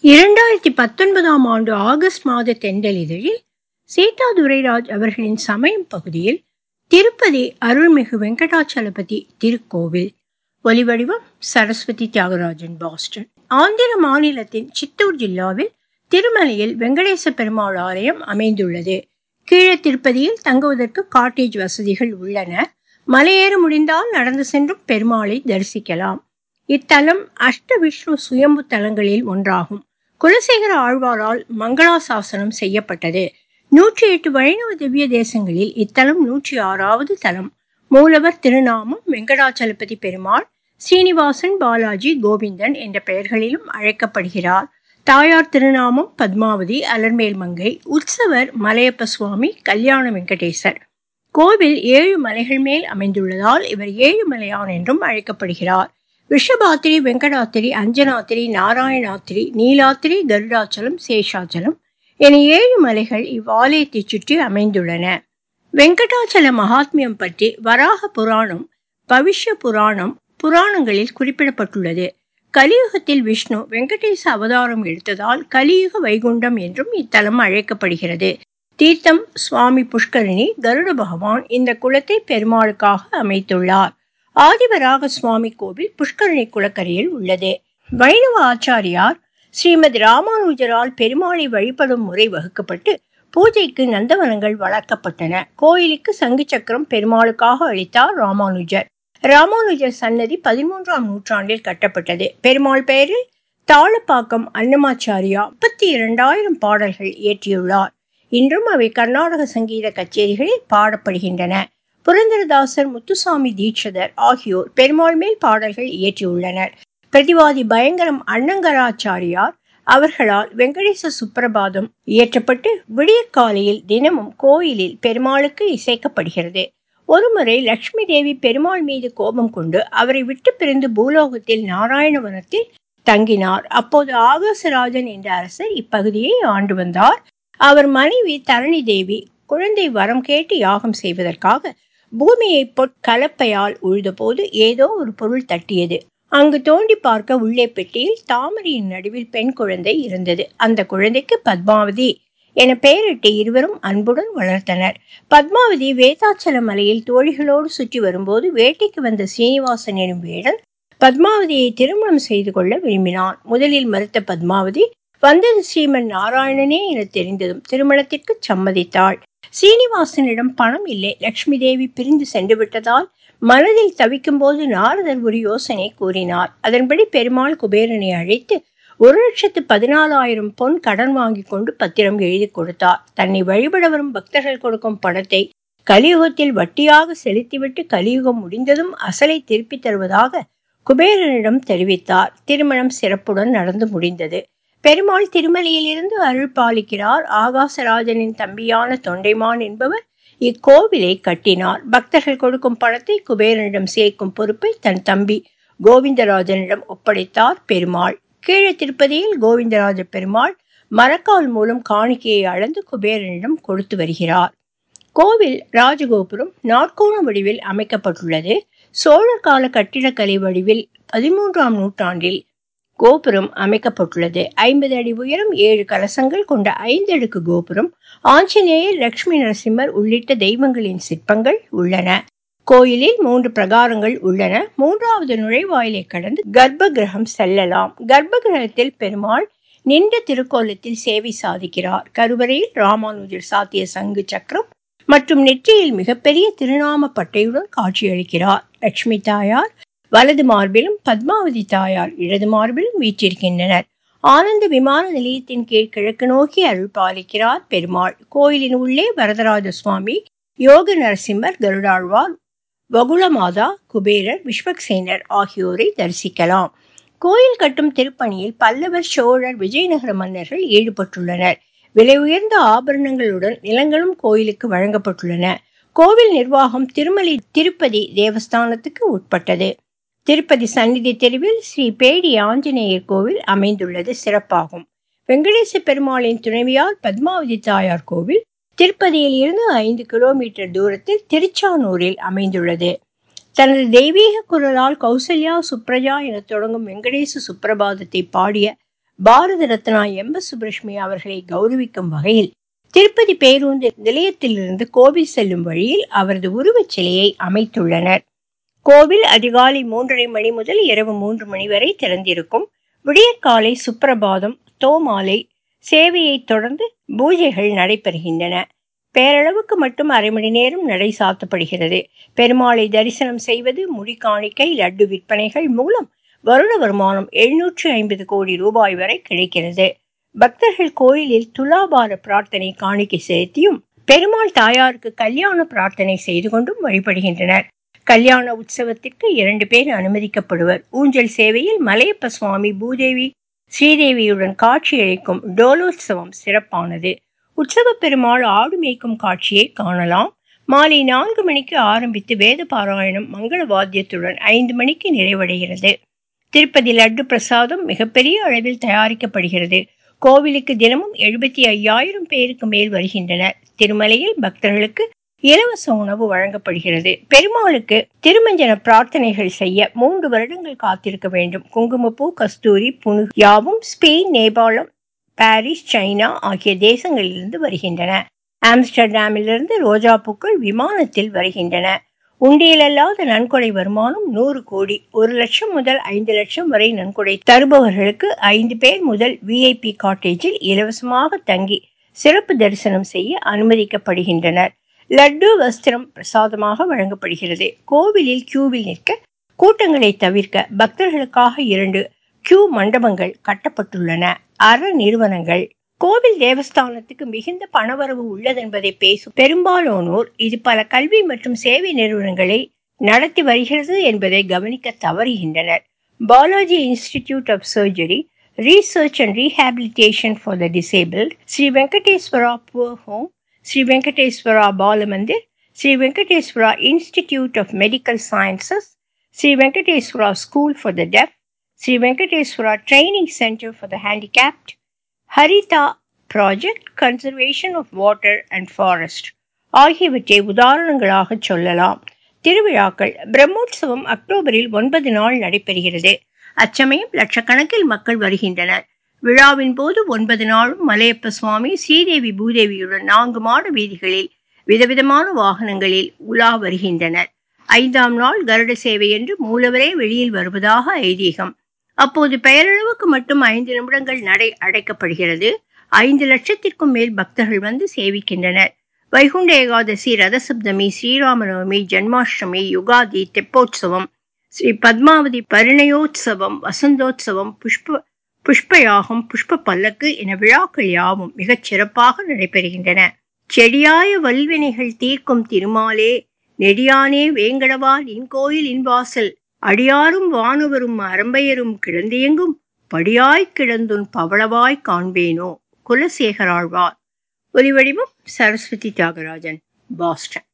இரண்டாயிரத்தி பத்தொன்பதாம் ஆண்டு ஆகஸ்ட் மாத தெண்டலிதழில் சீதா துரைராஜ் அவர்களின் சமயம் பகுதியில் திருப்பதி அருள்மிகு வெங்கடாச்சலபதி திருக்கோவில் ஒலிவடிவம் சரஸ்வதி தியாகராஜன் பாஸ்டன் ஆந்திர மாநிலத்தின் சித்தூர் ஜில்லாவில் திருமலையில் வெங்கடேச பெருமாள் ஆலயம் அமைந்துள்ளது கீழே திருப்பதியில் தங்குவதற்கு காட்டேஜ் வசதிகள் உள்ளன மலையேற முடிந்தால் நடந்து சென்றும் பெருமாளை தரிசிக்கலாம் இத்தலம் அஷ்ட விஷ்ணு சுயம்பு தலங்களில் ஒன்றாகும் குலசேகர ஆழ்வாரால் மங்களாசாசனம் செய்யப்பட்டது நூற்றி எட்டு வைணவ திவ்ய தேசங்களில் இத்தலம் நூற்றி ஆறாவது தலம் மூலவர் திருநாமம் வெங்கடாச்சலபதி பெருமாள் ஸ்ரீனிவாசன் பாலாஜி கோவிந்தன் என்ற பெயர்களிலும் அழைக்கப்படுகிறார் தாயார் திருநாமம் பத்மாவதி அலர்மேல் மங்கை உற்சவர் மலையப்ப சுவாமி கல்யாண வெங்கடேசர் கோவில் ஏழு மலைகள் மேல் அமைந்துள்ளதால் இவர் ஏழு மலையான் என்றும் அழைக்கப்படுகிறார் விஷபாத்திரி வெங்கடாத்திரி அஞ்சனாத்திரி நாராயணாத்திரி நீலாத்திரி கருடாச்சலம் சேஷாச்சலம் என ஏழு மலைகள் இவ்வாலயத்தை சுற்றி அமைந்துள்ளன வெங்கடாச்சல மகாத்மியம் பற்றி வராக புராணம் பவிஷ்ய புராணம் புராணங்களில் குறிப்பிடப்பட்டுள்ளது கலியுகத்தில் விஷ்ணு வெங்கடேச அவதாரம் எடுத்ததால் கலியுக வைகுண்டம் என்றும் இத்தலம் அழைக்கப்படுகிறது தீர்த்தம் சுவாமி புஷ்கரணி கருட பகவான் இந்த குளத்தை பெருமாளுக்காக அமைத்துள்ளார் ஆதிவராக சுவாமி கோவில் புஷ்கரணி குளக்கரையில் உள்ளது வைணவ ஆச்சாரியார் ஸ்ரீமதி ராமானுஜரால் பெருமாளை வழிபடும் முறை வகுக்கப்பட்டு பூஜைக்கு நந்தவனங்கள் வளர்க்கப்பட்டன கோயிலுக்கு சங்கு சக்கரம் பெருமாளுக்காக அளித்தார் ராமானுஜர் ராமானுஜர் சன்னதி பதிமூன்றாம் நூற்றாண்டில் கட்டப்பட்டது பெருமாள் பெயரில் தாளப்பாக்கம் அன்னமாச்சாரியா முப்பத்தி இரண்டாயிரம் பாடல்கள் இயற்றியுள்ளார் இன்றும் அவை கர்நாடக சங்கீத கச்சேரிகளில் பாடப்படுகின்றன புரந்தரதாசர் முத்துசாமி தீட்சிதர் ஆகியோர் பெருமாள் மேல் பாடல்கள் இயற்றியுள்ளனர் பிரதிவாதி பயங்கரம் அண்ணங்கராச்சாரியார் அவர்களால் வெங்கடேச சுப்பிரபாதம் இயற்றப்பட்டு விடியற்காலையில் தினமும் கோயிலில் பெருமாளுக்கு இசைக்கப்படுகிறது ஒருமுறை லட்சுமி தேவி பெருமாள் மீது கோபம் கொண்டு அவரை விட்டு பிரிந்து பூலோகத்தில் நாராயணவனத்தில் தங்கினார் அப்போது ஆகாசராஜன் என்ற அரசர் இப்பகுதியை ஆண்டு வந்தார் அவர் மனைவி தரணி தேவி குழந்தை வரம் கேட்டு யாகம் செய்வதற்காக பூமியை பொற்கலப்பையால் உழுதபோது ஏதோ ஒரு பொருள் தட்டியது அங்கு தோண்டி பார்க்க உள்ளே பெட்டியில் தாமரையின் நடுவில் பெண் குழந்தை இருந்தது அந்த குழந்தைக்கு பத்மாவதி என பெயரிட்டு இருவரும் அன்புடன் வளர்த்தனர் பத்மாவதி வேதாச்சல மலையில் தோழிகளோடு சுற்றி வரும்போது வேட்டைக்கு வந்த சீனிவாசன் எனும் வேடன் பத்மாவதியை திருமணம் செய்து கொள்ள விரும்பினான் முதலில் மறுத்த பத்மாவதி வந்தது ஸ்ரீமன் நாராயணனே என தெரிந்ததும் திருமணத்திற்கு சம்மதித்தாள் சீனிவாசனிடம் பணம் இல்லை லட்சுமி தேவி பிரிந்து சென்று விட்டதால் மனதில் தவிக்கும் போது நாரதர் ஒரு யோசனை கூறினார் அதன்படி பெருமாள் குபேரனை அழைத்து ஒரு லட்சத்து பதினாலாயிரம் பொன் கடன் வாங்கி கொண்டு பத்திரம் எழுதி கொடுத்தார் தன்னை வழிபட வரும் பக்தர்கள் கொடுக்கும் பணத்தை கலியுகத்தில் வட்டியாக செலுத்திவிட்டு கலியுகம் முடிந்ததும் அசலை திருப்பி தருவதாக குபேரனிடம் தெரிவித்தார் திருமணம் சிறப்புடன் நடந்து முடிந்தது பெருமாள் திருமலையிலிருந்து அருள் பாலிக்கிறார் ஆகாசராஜனின் தம்பியான தொண்டைமான் என்பவர் இக்கோவிலை கட்டினார் பக்தர்கள் கொடுக்கும் பணத்தை குபேரனிடம் சேர்க்கும் பொறுப்பை தன் தம்பி கோவிந்தராஜனிடம் ஒப்படைத்தார் பெருமாள் கீழே திருப்பதியில் கோவிந்தராஜ பெருமாள் மரக்கால் மூலம் காணிக்கையை அளந்து குபேரனிடம் கொடுத்து வருகிறார் கோவில் ராஜகோபுரம் நாட்கோண வடிவில் அமைக்கப்பட்டுள்ளது சோழர் கால கட்டிடக்கலை வடிவில் பதிமூன்றாம் நூற்றாண்டில் கோபுரம் அமைக்கப்பட்டுள்ளது ஐம்பது அடி உயரம் ஏழு கலசங்கள் கொண்ட ஐந்தடுக்கு கோபுரம் ஆஞ்சநேயர் லட்சுமி நரசிம்மர் உள்ளிட்ட தெய்வங்களின் சிற்பங்கள் உள்ளன கோயிலில் மூன்று பிரகாரங்கள் உள்ளன மூன்றாவது நுழைவாயிலை கடந்து கர்ப்ப கிரகம் செல்லலாம் கர்ப்ப கிரகத்தில் பெருமாள் நின்ற திருக்கோலத்தில் சேவை சாதிக்கிறார் கருவறையில் ராமானுஜர் சாத்திய சங்கு சக்கரம் மற்றும் நெற்றியில் மிகப்பெரிய திருநாம பட்டையுடன் காட்சியளிக்கிறார் லட்சுமி தாயார் வலது மார்பிலும் பத்மாவதி தாயார் இடது மார்பிலும் வீற்றிருக்கின்றனர் ஆனந்த விமான நிலையத்தின் கீழ் கிழக்கு நோக்கி அருள் பாலிக்கிறார் பெருமாள் கோயிலின் உள்ளே வரதராஜ சுவாமி யோக நரசிம்மர் கருடாழ்வார் வகுளமாதா குபேரர் விஸ்வக்சேனர் ஆகியோரை தரிசிக்கலாம் கோயில் கட்டும் திருப்பணியில் பல்லவர் சோழர் விஜயநகர மன்னர்கள் ஈடுபட்டுள்ளனர் விலை உயர்ந்த ஆபரணங்களுடன் நிலங்களும் கோயிலுக்கு வழங்கப்பட்டுள்ளன கோவில் நிர்வாகம் திருமலை திருப்பதி தேவஸ்தானத்துக்கு உட்பட்டது திருப்பதி சந்நிதி தெருவில் ஸ்ரீ பேடி ஆஞ்சநேயர் கோவில் அமைந்துள்ளது சிறப்பாகும் வெங்கடேச பெருமாளின் துணைவியார் பத்மாவதி தாயார் கோவில் திருப்பதியில் இருந்து ஐந்து கிலோமீட்டர் தூரத்தில் திருச்சானூரில் அமைந்துள்ளது தனது தெய்வீக குரலால் கௌசல்யா சுப்ரஜா என தொடங்கும் வெங்கடேச சுப்பிரபாதத்தை பாடிய பாரத ரத்னா எம் எஸ் சுப்ரஷ்மி அவர்களை கௌரவிக்கும் வகையில் திருப்பதி பேருந்து நிலையத்திலிருந்து கோவில் செல்லும் வழியில் அவரது உருவச் சிலையை அமைத்துள்ளனர் கோவில் அதிகாலை மூன்றரை மணி முதல் இரவு மூன்று மணி வரை திறந்திருக்கும் விடியற்காலை சுப்பிரபாதம் தோமாலை சேவையை தொடர்ந்து பூஜைகள் நடைபெறுகின்றன பேரளவுக்கு மட்டும் அரை மணி நேரம் நடை சாத்தப்படுகிறது பெருமாளை தரிசனம் செய்வது முடிக்காணிக்கை லட்டு விற்பனைகள் மூலம் வருட வருமானம் எழுநூற்று ஐம்பது கோடி ரூபாய் வரை கிடைக்கிறது பக்தர்கள் கோயிலில் துலாபார பிரார்த்தனை காணிக்கை செலுத்தியும் பெருமாள் தாயாருக்கு கல்யாண பிரார்த்தனை செய்து கொண்டும் வழிபடுகின்றனர் கல்யாண உற்சவத்திற்கு இரண்டு பேர் அனுமதிக்கப்படுவர் ஊஞ்சல் சேவையில் மலையப்ப சுவாமி பூதேவி ஸ்ரீதேவியுடன் காட்சியளிக்கும் டோலோத்சவம் சிறப்பானது உற்சவ பெருமாள் ஆடு மேய்க்கும் காட்சியை காணலாம் மாலை நான்கு மணிக்கு ஆரம்பித்து வேத பாராயணம் மங்கள வாத்தியத்துடன் ஐந்து மணிக்கு நிறைவடைகிறது திருப்பதி லட்டு பிரசாதம் மிகப்பெரிய அளவில் தயாரிக்கப்படுகிறது கோவிலுக்கு தினமும் எழுபத்தி ஐயாயிரம் பேருக்கு மேல் வருகின்றனர் திருமலையில் பக்தர்களுக்கு இலவச உணவு வழங்கப்படுகிறது பெருமாளுக்கு திருமஞ்சன பிரார்த்தனைகள் செய்ய மூன்று வருடங்கள் காத்திருக்க வேண்டும் குங்குமப்பூ கஸ்தூரி புனு யாவும் ஸ்பெயின் நேபாளம் பாரிஸ் சைனா ஆகிய தேசங்களிலிருந்து வருகின்றன ஆம்ஸ்டர்டாமிலிருந்து ரோஜா பூக்கள் விமானத்தில் வருகின்றன உண்டியலல்லாத நன்கொடை வருமானம் நூறு கோடி ஒரு லட்சம் முதல் ஐந்து லட்சம் வரை நன்கொடை தருபவர்களுக்கு ஐந்து பேர் முதல் விஐபி காட்டேஜில் இலவசமாக தங்கி சிறப்பு தரிசனம் செய்ய அனுமதிக்கப்படுகின்றனர் லட்டு வஸ்திரம் பிரசாதமாக வழங்கப்படுகிறது கோவிலில் கியூவில் நிற்க கூட்டங்களை தவிர்க்க பக்தர்களுக்காக இரண்டு கியூ மண்டபங்கள் கட்டப்பட்டுள்ளன அற நிறுவனங்கள் கோவில் தேவஸ்தானத்துக்கு மிகுந்த பணவரவு உள்ளதென்பதை பேசும் பெரும்பாலானோர் இது பல கல்வி மற்றும் சேவை நிறுவனங்களை நடத்தி வருகிறது என்பதை கவனிக்க தவறுகின்றனர் Balaji institute of surgery research and rehabilitation for the disabled Sri Venkateswara poor home Sri Venkateswara Balamandir Sri Venkateswara institute of medical sciences Sri Venkateswara school for the deaf Sri Venkateswara training centre for the handicapped Haritha project conservation of water and forest ஆகியவற்றை உதாரணங்களாக சொல்லலாம் திருவிழாக்கள் பிரம்மோற்சவம் அக்டோபரில் ஒன்பது நாள் நடைபெறுகிறது அச்சமயம் லட்சக்கணக்கில் மக்கள் வருகின்றனர் விழாவின் போது ஒன்பது நாளும் மலையப்ப சுவாமி ஸ்ரீதேவி பூதேவியுடன் நான்கு மாட வீதிகளில் விதவிதமான வாகனங்களில் உலா வருகின்றனர் ஐந்தாம் நாள் கருட சேவை என்று மூலவரே வெளியில் வருவதாக ஐதீகம் அப்போது பெயரளவுக்கு மட்டும் ஐந்து நிமிடங்கள் நடை அடைக்கப்படுகிறது ஐந்து லட்சத்திற்கும் மேல் பக்தர்கள் வந்து சேவிக்கின்றனர் வைகுண்ட ஏகாதசி ரதசப்தமி ஸ்ரீராமநவமி ஜன்மாஷ்டமி யுகாதி தெப்போற்சவம் ஸ்ரீ பத்மாவதி பரிணயோத்சவம் வசந்தோத்சவம் புஷ்ப புஷ்பயாகம் புஷ்ப பல்லக்கு என விழாக்கள் யாவும் மிகச் சிறப்பாக நடைபெறுகின்றன செடியாய வல்வினைகள் தீர்க்கும் திருமாலே நெடியானே வேங்கடவா நின் கோயில் இன்வாசல் அடியாரும் வானவரும் அரம்பையரும் கிடந்தியெங்கும் படியாய்க் கிடந்துன் பவளவாய் காண்பேனோ குலசேகராழ்வார் ஒலிவடிவம் சரஸ்வதி தியாகராஜன் பாஸ்டன்